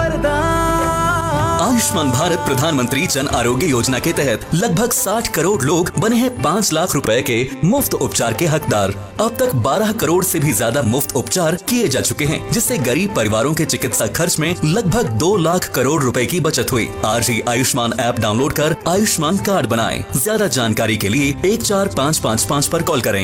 आयुष्मान भारत प्रधानमंत्री जन आरोग्य योजना के तहत लगभग 60 करोड़ लोग बने हैं 5 लाख रुपए के मुफ्त उपचार के हकदार अब तक 12 करोड़ से भी ज्यादा मुफ्त उपचार किए जा चुके हैं जिससे गरीब परिवारों के चिकित्सा खर्च में लगभग 2 लाख करोड़ रुपए की बचत हुई आज ही आयुष्मान ऐप डाउनलोड कर आयुष्मान कार्ड बनाएं ज्यादा जानकारी के लिए एक चार पाँच पाँच पाँच पर कॉल करें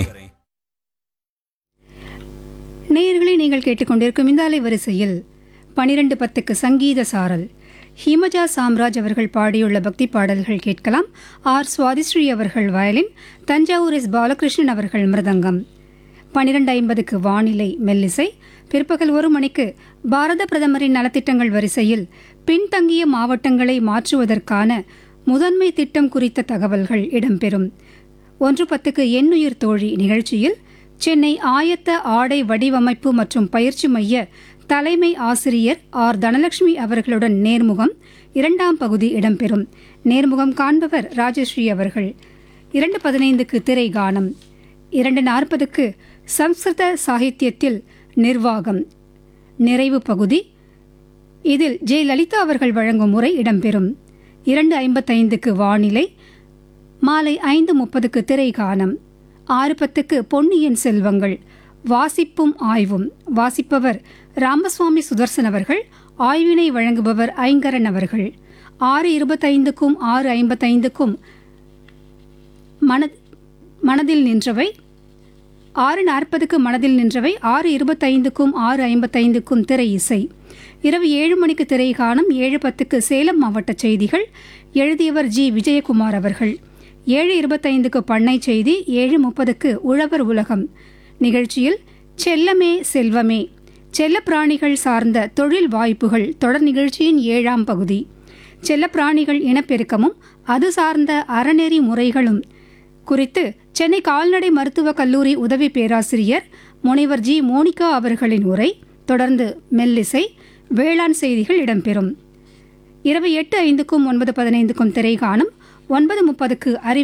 நேயர்களே நீங்கள் கேட்டுக்கொண்டிருக்கும் இந்த அலைவரிசையில் பனிரெண்டு பத்துக்கு சங்கீத சாரல் ஹிமஜா சாம்ராஜ் அவர்கள் பாடியுள்ள பக்தி பாடல்கள் கேட்கலாம் ஆர் சுவாதிஸ்ரீ அவர்கள் வயலின் தஞ்சாவூர் எஸ் பாலகிருஷ்ணன் அவர்கள் மிருதங்கம் பனிரெண்டு ஐம்பதுக்கு வானிலை மெல்லிசை பிற்பகல் ஒரு மணிக்கு பாரத பிரதமரின் நலத்திட்டங்கள் வரிசையில் பின்தங்கிய மாவட்டங்களை மாற்றுவதற்கான முதன்மை திட்டம் குறித்த தகவல்கள் இடம்பெறும் ஒன்று பத்துக்கு எண்ணுயிர் தோழி நிகழ்ச்சியில் சென்னை ஆயத்த ஆடை வடிவமைப்பு மற்றும் பயிற்சி மைய தலைமை ஆசிரியர் ஆர் தனலட்சுமி அவர்களுடன் நேர்முகம் இரண்டாம் பகுதி இடம்பெறும் நேர்முகம் காண்பவர் ராஜஸ்ரீ அவர்கள் இரண்டு பதினைந்துக்கு திரை கானம் இரண்டு நாற்பதுக்கு சம்ஸ்கிருத சாகித்யத்தில் நிர்வாகம் நிறைவு பகுதி இதில் ஜெய லலிதா அவர்கள் வழங்கும் முறை இடம்பெறும் இரண்டு ஐம்பத்தைந்துக்கு வானிலை மாலை ஐந்து முப்பதுக்கு திரை கானம் ஆறு பத்துக்கு பொன்னியின் செல்வங்கள் வாசிப்பும் ஆய்வும் வாசிப்பவர் ராமசுவாமி சுதர்சன் அவர்கள் ஆய்வினை வழங்குபவர் ஐங்கரன் அவர்கள் ஆறு இருபத்தைந்துக்கும் ஆறு ஐம்பத்தைந்துக்கும் மன மனதில் நின்றவை ஆறு நாற்பதுக்கு மனதில் நின்றவை ஆறு இருபத்தைந்துக்கும் ஆறு ஐம்பத்தைந்துக்கும் திரை இசை இரவு ஏழு மணிக்கு திரை காணும் ஏழு பத்துக்கு சேலம் மாவட்ட செய்திகள் எழுதியவர் ஜி விஜயகுமார் அவர்கள் ஏழு இருபத்தைந்துக்கு பண்ணை செய்தி ஏழு முப்பதுக்கு உழவர் உலகம் நிகழ்ச்சியில் செல்லமே செல்வமே செல்லப்பிராணிகள் சார்ந்த தொழில் வாய்ப்புகள் தொடர் நிகழ்ச்சியின் ஏழாம் பகுதி செல்லப்பிராணிகள் இனப்பெருக்கமும் அது சார்ந்த அறநெறி முறைகளும் குறித்து சென்னை கால்நடை மருத்துவக் கல்லூரி உதவி பேராசிரியர் முனைவர் ஜி மோனிகா அவர்களின் உரை தொடர்ந்து மெல்லிசை வேளாண் செய்திகள் இடம்பெறும் இரவு எட்டு ஐந்துக்கும் ஒன்பது பதினைந்துக்கும் திரை காணும் ஒன்பது முப்பதுக்கு அறிவு